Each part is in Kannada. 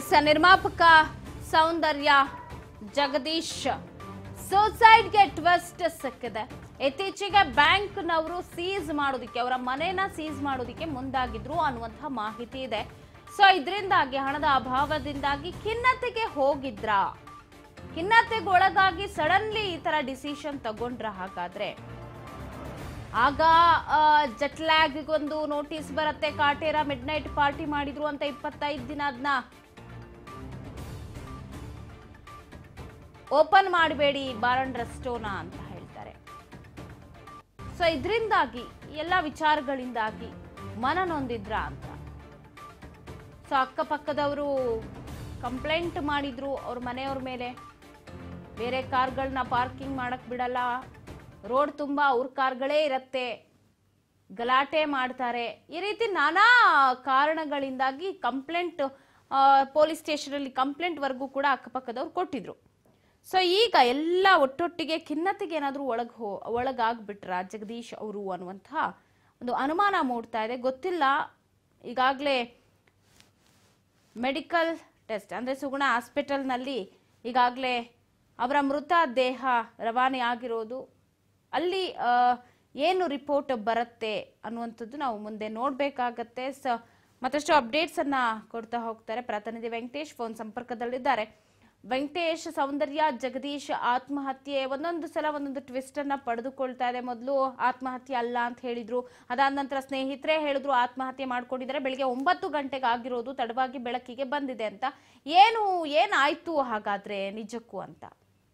ಎಸ್ ನಿರ್ಮಾಪಕ ಸೌಂದರ್ಯ ಜಗದೀಶ್ ಸೂಸೈಡ್ಗೆ ಟ್ವಿಸ್ಟ್ ಸಿಕ್ಕಿದೆ ಇತ್ತೀಚೆಗೆ ಬ್ಯಾಂಕ್ನವರು ಸೀಸ್ ಮಾಡೋದಕ್ಕೆ ಅವರ ಮನೆನ ಸೀಸ್ ಮಾಡೋದಕ್ಕೆ ಮುಂದಾಗಿದ್ರು ಅನ್ನುವಂಥ ಮಾಹಿತಿ ಇದೆ ಸೊ ಇದರಿಂದಾಗಿ ಹಣದ ಅಭಾವದಿಂದಾಗಿ ಖಿನ್ನತೆಗೆ ಹೋಗಿದ್ರ ಖಿನ್ನತೆಗೆ ಒಳಗಾಗಿ ಸಡನ್ಲಿ ಈ ತರ ಡಿಸಿಷನ್ ತಗೊಂಡ್ರ ಹಾಗಾದ್ರೆ ಆಗ ಜಟ್ಲ್ಯಾಗ್ಗೊಂದು ನೋಟಿಸ್ ಬರುತ್ತೆ ಕಾಟೇರ ಮಿಡ್ ನೈಟ್ ಪಾರ್ಟಿ ಮಾಡಿದ್ರು ಅಂತ ಇಪ್ಪತ್ತೈದು ದಿನ ಅದನ್ನ ಓಪನ್ ಮಾಡಬೇಡಿ ಬಾರ್ ಅಂಡ್ ರೆಸ್ಟೋನ ಅಂತ ಹೇಳ್ತಾರೆ ಸೊ ಇದರಿಂದಾಗಿ ಎಲ್ಲ ವಿಚಾರಗಳಿಂದಾಗಿ ಮನ ನೊಂದಿದ್ರ ಅಂತ ಸೊ ಅಕ್ಕಪಕ್ಕದವರು ಕಂಪ್ಲೇಂಟ್ ಮಾಡಿದ್ರು ಅವ್ರ ಮನೆಯವ್ರ ಮೇಲೆ ಬೇರೆ ಕಾರ್ಗಳನ್ನ ಪಾರ್ಕಿಂಗ್ ಮಾಡಕ್ ಬಿಡಲ್ಲ ರೋಡ್ ತುಂಬ ಅವ್ರ ಕಾರ್ಗಳೇ ಇರತ್ತೆ ಗಲಾಟೆ ಮಾಡ್ತಾರೆ ಈ ರೀತಿ ನಾನಾ ಕಾರಣಗಳಿಂದಾಗಿ ಕಂಪ್ಲೇಂಟ್ ಪೊಲೀಸ್ ಸ್ಟೇಷನಲ್ಲಿ ಕಂಪ್ಲೇಂಟ್ವರೆಗೂ ಕೂಡ ಅಕ್ಕಪಕ್ಕದವ್ರು ಕೊಟ್ಟಿದ್ರು ಸೊ ಈಗ ಎಲ್ಲ ಒಟ್ಟೊಟ್ಟಿಗೆ ಖಿನ್ನತೆಗೆ ಏನಾದರೂ ಒಳಗೆ ಹೋ ಒಳಗಾಗ್ಬಿಟ್ರ ಜಗದೀಶ್ ಅವರು ಅನ್ನುವಂಥ ಒಂದು ಅನುಮಾನ ಮೂಡ್ತಾ ಇದೆ ಗೊತ್ತಿಲ್ಲ ಈಗಾಗಲೇ ಮೆಡಿಕಲ್ ಟೆಸ್ಟ್ ಅಂದರೆ ಸುಗುಣ ಹಾಸ್ಪಿಟಲ್ನಲ್ಲಿ ಈಗಾಗಲೇ ಅವರ ಮೃತ ದೇಹ ರವಾನೆ ಆಗಿರೋದು ಅಲ್ಲಿ ಆ, ಏನು ರಿಪೋರ್ಟ್ ಬರುತ್ತೆ ಅನ್ನುವಂಥದ್ದು ನಾವು ಮುಂದೆ ನೋಡಬೇಕಾಗತ್ತೆ ಸ ಮತ್ತಷ್ಟು ಅಪ್ಡೇಟ್ಸ್ ಅನ್ನ ಕೊಡ್ತಾ ಹೋಗ್ತಾರೆ ಪ್ರತಿನಿಧಿ ವೆಂಕಟೇಶ್ ಫೋನ್ ಸಂಪರ್ಕದಲ್ಲಿದ್ದಾರೆ ವೆಂಕಟೇಶ್ ಸೌಂದರ್ಯ ಜಗದೀಶ್ ಆತ್ಮಹತ್ಯೆ ಒಂದೊಂದು ಸಲ ಒಂದೊಂದು ಟ್ವಿಸ್ಟ್ ಅನ್ನ ಪಡೆದುಕೊಳ್ತಾ ಇದೆ ಮೊದಲು ಆತ್ಮಹತ್ಯೆ ಅಲ್ಲ ಅಂತ ಹೇಳಿದ್ರು ಅದಾದ ನಂತರ ಸ್ನೇಹಿತರೇ ಹೇಳಿದ್ರು ಆತ್ಮಹತ್ಯೆ ಮಾಡ್ಕೊಂಡಿದ್ದಾರೆ ಬೆಳಿಗ್ಗೆ ಒಂಬತ್ತು ಗಂಟೆಗೆ ಆಗಿರೋದು ತಡವಾಗಿ ಬೆಳಕಿಗೆ ಬಂದಿದೆ ಅಂತ ಏನು ಏನಾಯ್ತು ಹಾಗಾದ್ರೆ ನಿಜಕ್ಕೂ ಅಂತ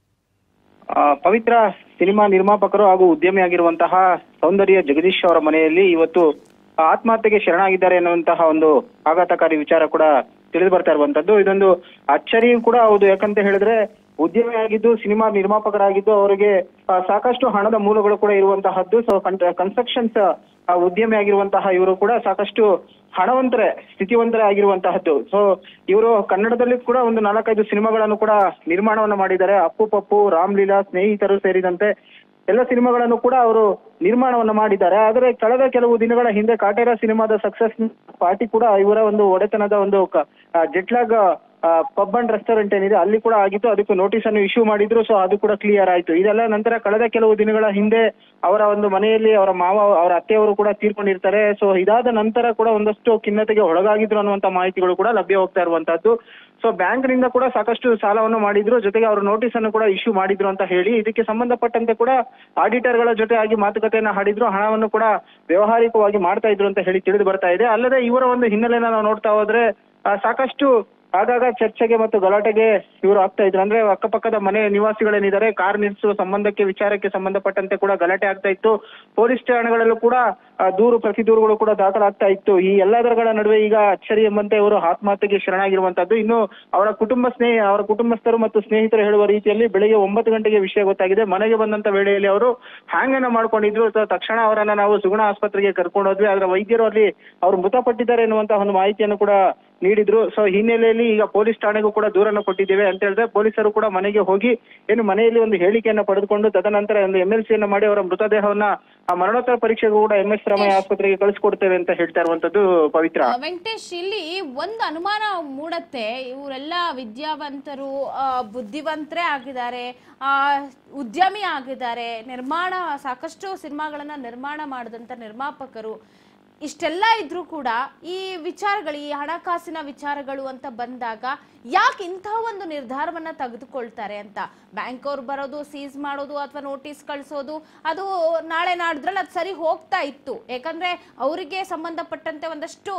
ಆ, ಪವಿತ್ರ ಸಿನಿಮಾ ನಿರ್ಮಾಪಕರು ಹಾಗೂ ಉದ್ಯಮಿಯಾಗಿರುವಂತಹ ಸೌಂದರ್ಯ ಜಗದೀಶ್ ಅವರ ಮನೆಯಲ್ಲಿ ಇವತ್ತು ಆತ್ಮಹತ್ಯೆಗೆ ಶರಣಾಗಿದ್ದಾರೆ ಎನ್ನುವಂತಹ ಒಂದು ಆಘಾತಕಾರಿ ವಿಚಾರ ಕೂಡ ತಿಳಿದು ಬರ್ತಾ ಇರುವಂತದ್ದು ಇದೊಂದು ಅಚ್ಚರಿಯೂ ಕೂಡ ಹೌದು ಯಾಕಂತ ಹೇಳಿದ್ರೆ ಉದ್ಯಮಿ ಆಗಿದ್ದು ಸಿನಿಮಾ ನಿರ್ಮಾಪಕರಾಗಿದ್ದು ಅವರಿಗೆ ಆ, ಸಾಕಷ್ಟು ಹಣದ ಮೂಲಗಳು ಕೂಡ ಇರುವಂತಹದ್ದು ಸೊ ಕನ್ಸ್ಟ್ರಕ್ಷನ್ಸ್ ಉದ್ಯಮಿ ಆಗಿರುವಂತಹ ಇವರು ಕೂಡ ಸಾಕಷ್ಟು ಹಣವಂತರೇ ಸ್ಥಿತಿವಂತರೇ ಆಗಿರುವಂತಹದ್ದು ಸೊ ಇವರು ಕನ್ನಡದಲ್ಲಿ ಕೂಡ ಒಂದು ನಾಲ್ಕೈದು ಸಿನಿಮಾಗಳನ್ನು ಕೂಡ ನಿರ್ಮಾಣವನ್ನ ಮಾಡಿದ್ದಾರೆ ಅಪ್ಪು ಪಪ್ಪು ರಾಮ್ಲೀಲಾ ಸ್ನೇಹಿತರು ಸೇರಿದಂತೆ ಎಲ್ಲ ಸಿನಿಮಾಗಳನ್ನು ಕೂಡ ಅವರು ನಿರ್ಮಾಣವನ್ನ ಮಾಡಿದ್ದಾರೆ ಆದರೆ ಕಳೆದ ಕೆಲವು ದಿನಗಳ ಹಿಂದೆ ಕಾಟೇರ ಸಿನಿಮಾದ ಸಕ್ಸಸ್ ಪಾರ್ಟಿ ಕೂಡ ಇವರ ಒಂದು ಒಡೆತನದ ಒಂದು ಜೆಟ್ಲಾಗ್ ಪಬ್ ಅಂಡ್ ರೆಸ್ಟೋರೆಂಟ್ ಏನಿದೆ ಅಲ್ಲಿ ಕೂಡ ಆಗಿತ್ತು ಅದಕ್ಕೂ ನೋಟಿಸ್ ಅನ್ನು ಇಶ್ಯೂ ಮಾಡಿದ್ರು ಸೊ ಅದು ಕೂಡ ಕ್ಲಿಯರ್ ಆಯ್ತು ಇದೆಲ್ಲ ನಂತರ ಕಳೆದ ಕೆಲವು ದಿನಗಳ ಹಿಂದೆ ಅವರ ಒಂದು ಮನೆಯಲ್ಲಿ ಅವರ ಮಾವ ಅವರ ಅತ್ತೆಯವರು ಕೂಡ ತೀರ್ಕೊಂಡಿರ್ತಾರೆ ಸೊ ಇದಾದ ನಂತರ ಕೂಡ ಒಂದಷ್ಟು ಖಿನ್ನತೆಗೆ ಒಳಗಾಗಿದ್ರು ಅನ್ನುವಂತ ಮಾಹಿತಿಗಳು ಕೂಡ ಲಭ್ಯ ಹೋಗ್ತಾ ಇರುವಂತದ್ದು ಸೊ ಬ್ಯಾಂಕ್ ನಿಂದ ಕೂಡ ಸಾಕಷ್ಟು ಸಾಲವನ್ನು ಮಾಡಿದ್ರು ಜೊತೆಗೆ ಅವರು ನೋಟಿಸ್ ಅನ್ನು ಕೂಡ ಇಶ್ಯೂ ಮಾಡಿದ್ರು ಅಂತ ಹೇಳಿ ಇದಕ್ಕೆ ಸಂಬಂಧಪಟ್ಟಂತೆ ಕೂಡ ಆಡಿಟರ್ ಗಳ ಜೊತೆ ಆಗಿ ಮಾತುಕತೆಯನ್ನ ಆಡಿದ್ರು ಹಣವನ್ನು ಕೂಡ ವ್ಯವಹಾರಿಕವಾಗಿ ಮಾಡ್ತಾ ಇದ್ರು ಅಂತ ಹೇಳಿ ತಿಳಿದು ಬರ್ತಾ ಇದೆ ಅಲ್ಲದೆ ಇವರ ಒಂದು ಹಿನ್ನೆಲೆಯನ್ನ ನಾವು ನೋಡ್ತಾ ಹೋದ್ರೆ ಆ, ಸಾಕಷ್ಟು ಆಗಾಗ ಚರ್ಚೆಗೆ ಮತ್ತು ಗಲಾಟೆಗೆ ಇವರು ಆಗ್ತಾ ಇದ್ರು ಅಂದ್ರೆ ಅಕ್ಕಪಕ್ಕದ ಮನೆ ನಿವಾಸಿಗಳೇನಿದ್ದಾರೆ ಕಾರ್ ನಿಲ್ಲಿಸುವ ಸಂಬಂಧಕ್ಕೆ ವಿಚಾರಕ್ಕೆ ಸಂಬಂಧಪಟ್ಟಂತೆ ಕೂಡ ಗಲಾಟೆ ಆಗ್ತಾ ಇತ್ತು ಪೊಲೀಸ್ ಠಾಣೆಗಳಲ್ಲೂ ಕೂಡ ಆ, ದೂರು ಪ್ರತಿ ದೂರುಗಳು ಕೂಡ ದಾಖಲಾಗ್ತಾ ಇತ್ತು ಈ ಎಲ್ಲದರಗಳ ನಡುವೆ ಈಗ ಅಚ್ಚರಿ ಎಂಬಂತೆ ಇವರು ಆತ್ಮಹತ್ಯೆಗೆ ಶರಣಾಗಿರುವಂತದ್ದು ಇನ್ನು ಅವರ ಕುಟುಂಬ ಸ್ನೇಹಿ ಅವರ ಕುಟುಂಬಸ್ಥರು ಮತ್ತು ಸ್ನೇಹಿತರು ಹೇಳುವ ರೀತಿಯಲ್ಲಿ ಬೆಳಿಗ್ಗೆ ಒಂಬತ್ತು ಗಂಟೆಗೆ ವಿಷಯ ಗೊತ್ತಾಗಿದೆ ಮನೆಗೆ ಬಂದಂತ ವೇಳೆಯಲ್ಲಿ ಅವರು ಹ್ಯಾಂಗ್ ಅನ್ನ ಮಾಡ್ಕೊಂಡಿದ್ರು ಸೊ ತಕ್ಷಣ ಅವರನ್ನ ನಾವು ಸುಗುಣ ಆಸ್ಪತ್ರೆಗೆ ಕರ್ಕೊಂಡು ಹೋದ್ವಿ ಆದ್ರೆ ವೈದ್ಯರು ಅಲ್ಲಿ ಅವರು ಮೃತಪಟ್ಟಿದ್ದಾರೆ ಎನ್ನುವಂತಹ ಒಂದು ಮಾಹಿತಿಯನ್ನು ಕೂಡ ನೀಡಿದ್ರು ಸೊ ಹಿನ್ನೆಲೆಯಲ್ಲಿ ಈಗ ಪೊಲೀಸ್ ಠಾಣೆಗೂ ಕೂಡ ದೂರನ್ನು ಕೊಟ್ಟಿದ್ದೇವೆ ಅಂತ ಹೇಳಿದ್ರೆ ಪೊಲೀಸರು ಕೂಡ ಮನೆಗೆ ಹೋಗಿ ಏನು ಮನೆಯಲ್ಲಿ ಒಂದು ಹೇಳಿಕೆಯನ್ನ ಪಡೆದುಕೊಂಡು ತದನಂತರ ಒಂದು ಎಂ ಎಲ್ ಸಿಯನ್ನ ಮಾಡಿ ಅವರ ಮೃತದೇಹವನ್ನ ಆ ಮರಣೋತ್ತರ ಪರೀಕ್ಷೆಗೂ ಕೂಡ ಎಂ ಎಸ್ ರಾಮಯ್ಯ ಆಸ್ಪತ್ರೆಗೆ ಕಳಿಸ್ಕೊಡ್ತೇವೆ ಅಂತ ಹೇಳ್ತಾ ಇರುವಂತದ್ದು ಪವಿತ್ರ ಆ, ವೆಂಕಟೇಶ್ ಇಲ್ಲಿ ಒಂದು ಅನುಮಾನ ಮೂಡತ್ತೆ ಇವರೆಲ್ಲ ವಿದ್ಯಾವಂತರು ಆ, ಬುದ್ಧಿವಂತರೇ ಆಗಿದ್ದಾರೆ ಆ, ಉದ್ಯಮಿ ಆಗಿದ್ದಾರೆ ನಿರ್ಮಾಣ ಸಾಕಷ್ಟು ಸಿನಿಮಾಗಳನ್ನ ನಿರ್ಮಾಣ ಮಾಡಿದಂತ ನಿರ್ಮಾಪಕರು ಇಷ್ಟೆಲ್ಲ ಇದ್ರೂ ಕೂಡ ಈ ವಿಚಾರಗಳು ಈ ಹಣಕಾಸಿನ ವಿಚಾರಗಳು ಅಂತ ಬಂದಾಗ ಯಾಕೆ ಇಂಥ ಒಂದು ನಿರ್ಧಾರವನ್ನ ತೆಗೆದುಕೊಳ್ತಾರೆ ಅಂತ ಬ್ಯಾಂಕ್ ಅವ್ರು ಬರೋದು ಸೀಸ್ ಮಾಡೋದು ಅಥವಾ ನೋಟಿಸ್ ಕಳಿಸೋದು ಅದು ನಾಳೆ ನಾಡಿದ್ರಲ್ಲಿ ಅದು ಸರಿ ಹೋಗ್ತಾ ಇತ್ತು ಯಾಕಂದ್ರೆ ಅವರಿಗೆ ಸಂಬಂಧಪಟ್ಟಂತೆ ಒಂದಷ್ಟು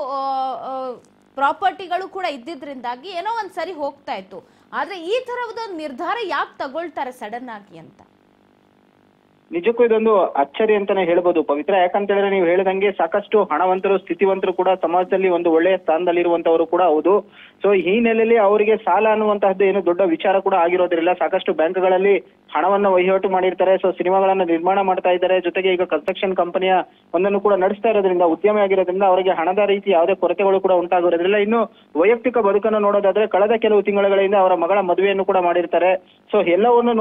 ಪ್ರಾಪರ್ಟಿಗಳು ಕೂಡ ಇದ್ದಿದ್ರಿಂದಾಗಿ ಏನೋ ಒಂದು ಸರಿ ಹೋಗ್ತಾ ಇತ್ತು ಆದ್ರೆ ಈ ತರಹದೊಂದು ನಿರ್ಧಾರ ಯಾಕೆ ತಗೊಳ್ತಾರೆ ಸಡನ್ ಆಗಿ ಅಂತ ನಿಜಕ್ಕೂ ಇದೊಂದು ಅಚ್ಚರಿ ಅಂತಾನೆ ಹೇಳ್ಬೋದು ಪವಿತ್ರ ಯಾಕಂತ ಹೇಳಿದ್ರೆ ನೀವು ಹೇಳಿದಂಗೆ ಸಾಕಷ್ಟು ಹಣವಂತರು ಸ್ಥಿತಿವಂತರು ಕೂಡ ಸಮಾಜದಲ್ಲಿ ಒಂದು ಒಳ್ಳೆಯ ಸ್ಥಾನದಲ್ಲಿರುವಂತವರು ಕೂಡ ಹೌದು ಸೊ ಈ ಹಿನ್ನೆಲೆಯಲ್ಲಿ ಅವರಿಗೆ ಸಾಲ ಅನ್ನುವಂತಹದ್ದು ಏನು ದೊಡ್ಡ ವಿಚಾರ ಕೂಡ ಆಗಿರೋದ್ರಿಲ್ಲ ಸಾಕಷ್ಟು ಬ್ಯಾಂಕ್ಗಳಲ್ಲಿ ಹಣವನ್ನ ವಹಿವಾಟು ಮಾಡಿರ್ತಾರೆ ಸೊ ಸಿನಿಮಾಗಳನ್ನ ನಿರ್ಮಾಣ ಮಾಡ್ತಾ ಇದ್ದಾರೆ ಜೊತೆಗೆ ಈಗ ಕನ್ಸ್ಟ್ರಕ್ಷನ್ ಕಂಪನಿಯ ಒಂದನ್ನು ಕೂಡ ನಡೆಸ್ತಾ ಇರೋದ್ರಿಂದ ಉದ್ಯಮ ಆಗಿರೋದ್ರಿಂದ ಅವರಿಗೆ ಹಣದ ರೀತಿ ಯಾವುದೇ ಕೊರತೆಗಳು ಕೂಡ ಉಂಟಾಗಿರೋದ್ರಿಲ್ಲ ಇನ್ನು ವೈಯಕ್ತಿಕ ಬದುಕನ್ನು ನೋಡೋದಾದ್ರೆ ಕಳೆದ ಕೆಲವು ತಿಂಗಳುಗಳಿಂದ ಅವರ ಮಗಳ ಮದುವೆಯನ್ನು ಕೂಡ ಮಾಡಿರ್ತಾರೆ ಸೊ ಎಲ್ಲವನ್ನು ನೋ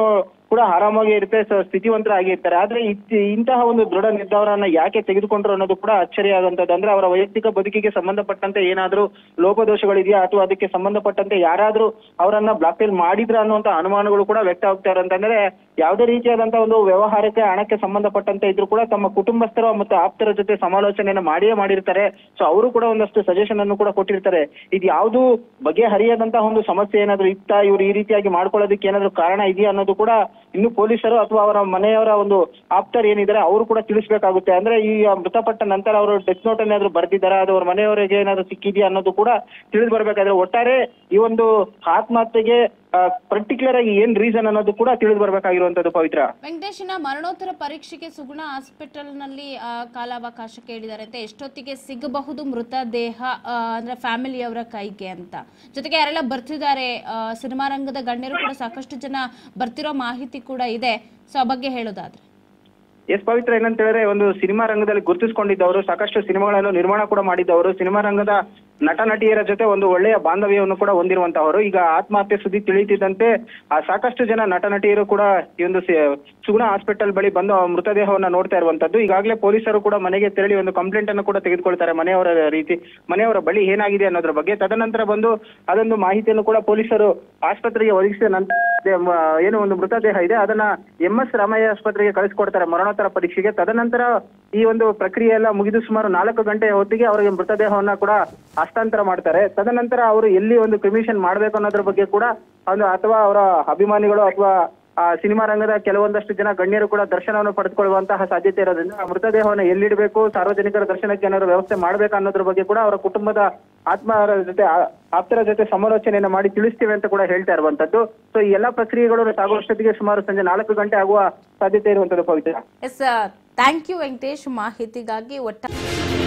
ಕೂಡ ಆರಾಮಾಗಿ ಇರುತ್ತೆ ಸೊ ಸ್ಥಿತಿವಂತರ ಆಗಿರ್ತಾರೆ ಆದ್ರೆ ಇತ್- ಇಂತಹ ಒಂದು ದೃಢ ನಿರ್ಧಾರವನ್ನ ಯಾಕೆ ತೆಗೆದುಕೊಂಡ್ರು ಅನ್ನೋದು ಕೂಡ ಅಚ್ಚರಿ ಆಗುವಂತದ್ದು ಅಂದ್ರೆ ಅವರ ವೈಯಕ್ತಿಕ ಬದುಕಿಗೆ ಸಂಬಂಧಪಟ್ಟಂತೆ ಏನಾದ್ರೂ ಲೋಪದೋಷಗಳಿದೆಯಾ ಅಥವಾ ಅದಕ್ಕೆ ಸಂಬಂಧಪಟ್ಟಂತೆ ಯಾರಾದ್ರೂ ಅವರನ್ನ ಬ್ಲಾಕ್ ಮೇಲ್ ಮಾಡಿದ್ರ ಅನ್ನುವಂತ ಅನುಮಾನಗಳು ಕೂಡ ವ್ಯಕ್ತ ಆಗ್ತಾರೆ ಅಂತಂದ್ರೆ ಯಾವುದೇ ರೀತಿಯಾದಂತಹ ಒಂದು ವ್ಯವಹಾರಕ್ಕೆ ಹಣಕ್ಕೆ ಸಂಬಂಧಪಟ್ಟಂತೆ ಇದ್ರು ಕೂಡ ತಮ್ಮ ಕುಟುಂಬಸ್ಥರು ಮತ್ತು ಆಪ್ತರ ಜೊತೆ ಸಮಾಲೋಚನೆಯನ್ನ ಮಾಡಿಯೇ ಮಾಡಿರ್ತಾರೆ ಸೊ ಅವರು ಕೂಡ ಒಂದಷ್ಟು ಸಜೆಷನ್ ಅನ್ನು ಕೂಡ ಕೊಟ್ಟಿರ್ತಾರೆ ಇದು ಯಾವುದು ಬಗೆಹರಿಯದಂತಹ ಒಂದು ಸಮಸ್ಯೆ ಏನಾದ್ರು ಇತ್ತ ಇವ್ರು ಈ ರೀತಿಯಾಗಿ ಮಾಡ್ಕೊಳ್ಳೋದಕ್ಕೆ ಏನಾದ್ರು ಕಾರಣ ಇದೆಯಾ ಅನ್ನೋದು ಕೂಡ ಇನ್ನು ಪೊಲೀಸರು ಅಥವಾ ಅವರ ಮನೆಯವರ ಒಂದು ಆಪ್ತರು ಏನಿದ್ದಾರೆ ಅವರು ಕೂಡ ತಿಳಿಸ್ಬೇಕಾಗುತ್ತೆ ಅಂದ್ರೆ ಈ ಮೃತಪಟ್ಟ ನಂತರ ಅವರು ಡೆತ್ ನೋಟ್ ಏನಾದ್ರು ಬರ್ದಿದ್ದಾರೆ ಅದು ಅವ್ರ ಮನೆಯವರಿಗೆ ಏನಾದ್ರು ಸಿಕ್ಕಿದೆಯಾ ಅನ್ನೋದು ಕೂಡ ತಿಳಿದು ಬರ್ಬೇಕಾದ್ರೆ ಒಟ್ಟಾರೆ ಈ ಒಂದು ಆತ್ಮಹತ್ಯೆಗೆ ಪರ್ಟಿಕ್ಯುಲರ್ ಆಗಿ ಏನ್ ರೀಸನ್ ಅನ್ನೋದು ಕೂಡ ತಿಳಿದು ಬರ್ಬೇಕಾಗಿರುವಂತದ್ದು ಪವಿತ್ರ ವೆಂಕಟೇಶನ ಮರಣೋತ್ತರ ಪರೀಕ್ಷೆಗೆ ಸುಗುಣ ಹಾಸ್ಪಿಟಲ್ನಲ್ಲಿ ಆ, ಕಾಲಾವಕಾಶ ಕೇಳಿದ್ದಾರೆ ಅಂತ ಎಷ್ಟೊತ್ತಿಗೆ ಸಿಗಬಹುದು ಮೃತದೇಹ ಆ, ಅಂದ್ರೆ ಫ್ಯಾಮಿಲಿಯವರ ಕೈಗೆ ಅಂತ ಜೊತೆಗೆ ಯಾರೆಲ್ಲ ಬರ್ತಿದ್ದಾರೆ ಆ, ಸಿನಿಮಾ ರಂಗದ ಗಣ್ಯರು ಕೂಡ ಸಾಕಷ್ಟು ಜನ ಬರ್ತಿರೋ ಮಾಹಿತಿ ಕೂಡ ಇದೆ ಸೊ ಆ ಬಗ್ಗೆ ಹೇಳೋದಾದ್ರೆ ಎಸ್ ಪವಿತ್ರ ಏನಂತ ಹೇಳಿದ್ರೆ ಒಂದು ಸಿನಿಮಾ ರಂಗದಲ್ಲಿ ಗುರುತಿಸಿಕೊಂಡಿದ್ದವರು ಸಾಕಷ್ಟು ಸಿನಿಮಾಗಳನ್ನು ನಿರ್ಮಾಣ ಕೂಡ ಮಾಡಿದ್ದವರು ಸಿನಿಮಾ ರಂಗದ ನಟ ನಟಿಯರ ಜೊತೆ ಒಂದು ಒಳ್ಳೆಯ ಬಾಂಧವ್ಯವನ್ನು ಕೂಡ ಹೊಂದಿರುವಂತಹವರು ಈಗ ಆತ್ಮಹತ್ಯೆ ಸುದ್ದಿ ತಿಳಿಯುತ್ತಿದ್ದಂತೆ ಆ ಸಾಕಷ್ಟು ಜನ ನಟ ನಟಿಯರು ಕೂಡ ಈ ಒಂದು ಸಿ- ಸುಗುಣ ಹಾಸ್ಪಿಟಲ್ ಬಳಿ ಬಂದು ಆ ಮೃತದೇಹವನ್ನ ನೋಡ್ತಾ ಇರುವಂತದ್ದು ಈಗಾಗಲೇ ಪೊಲೀಸರು ಕೂಡ ಮನೆಗೆ ತೆರಳಿ ಒಂದು ಕಂಪ್ಲೇಂಟ್ ಅನ್ನು ಕೂಡ ತೆಗೆದುಕೊಳ್ತಾರೆ ಮನೆಯವರ ರೀತಿ ಮನೆಯವರ ಬಳಿ ಏನಾಗಿದೆ ಅನ್ನೋದ್ರ ಬಗ್ಗೆ ತದನಂತರ ಬಂದು ಅದೊಂದು ಮಾಹಿತಿಯನ್ನು ಕೂಡ ಪೊಲೀಸರು ಆಸ್ಪತ್ರೆಗೆ ಒದಗಿಸಿದ ನಂತರ ಅದೇ ಮ- ಏನು ಒಂದು ಮೃತದೇಹ ಇದೆ ಅದನ್ನ ಎಂ ಎಸ್ ರಾಮಯ್ಯ ಆಸ್ಪತ್ರೆಗೆ ಕಳಿಸ್ಕೊಡ್ತಾರೆ ಮರಣೋತ್ತರ ಪರೀಕ್ಷೆಗೆ ತದನಂತರ ಈ ಒಂದು ಪ್ರಕ್ರಿಯೆ ಎಲ್ಲ ಮುಗಿದು ಸುಮಾರು ನಾಲ್ಕು ಗಂಟೆಯ ಹೊತ್ತಿಗೆ ಅವರಿಗೆ ಮೃತದೇಹವನ್ನ ಕೂಡ ಹಸ್ತಾಂತರ ಮಾಡ್ತಾರೆ ತದನಂತರ ಅವರು ಎಲ್ಲಿ ಒಂದು ಕ್ರಿಮಿಷನ್ ಮಾಡ್ಬೇಕು ಅನ್ನೋದ್ರ ಬಗ್ಗೆ ಕೂಡ ಒಂದು ಅಥವಾ ಅವರ ಅಭಿಮಾನಿಗಳು ಅಥವಾ ಆ ಸಿನಿಮಾ ರಂಗದ ಕೆಲವೊಂದಷ್ಟು ಜನ ಗಣ್ಯರು ಕೂಡ ದರ್ಶನವನ್ನು ಪಡೆದುಕೊಳ್ಳುವಂತಹ ಸಾಧ್ಯತೆ ಇರೋದ್ರಿಂದ ಆ ಮೃತದೇಹವನ್ನು ಎಲ್ಲಿಡಬೇಕು ಸಾರ್ವಜನಿಕರ ದರ್ಶನಕ್ಕೆ ಏನಾದ್ರು ವ್ಯವಸ್ಥೆ ಮಾಡ್ಬೇಕು ಅನ್ನೋದ್ರ ಬಗ್ಗೆ ಕೂಡ ಅವರ ಕುಟುಂಬದ ಆತ್ಮರ ಜೊತೆ ಆ- ಆಪ್ತರ ಜೊತೆ ಸಮಾಲೋಚನೆಯನ್ನ ಮಾಡಿ ತಿಳಿಸ್ತೀವಿ ಅಂತ ಕೂಡ ಹೇಳ್ತಾ ಇರುವಂತದ್ದು ಸೊ ಈ ಎಲ್ಲಾ ಪ್ರಕ್ರಿಯೆಗಳು ಸಾಗುವಷ್ಟೊತ್ತಿಗೆ ಸುಮಾರು ಸಂಜೆ ನಾಲ್ಕು ಗಂಟೆ ಆಗುವ ಸಾಧ್ಯತೆ ಇರುವಂತದ್ದು Pavitra yes thank you Venkatesh ಮಾಹಿತಿಗಾಗಿ ಒಟ್ಟ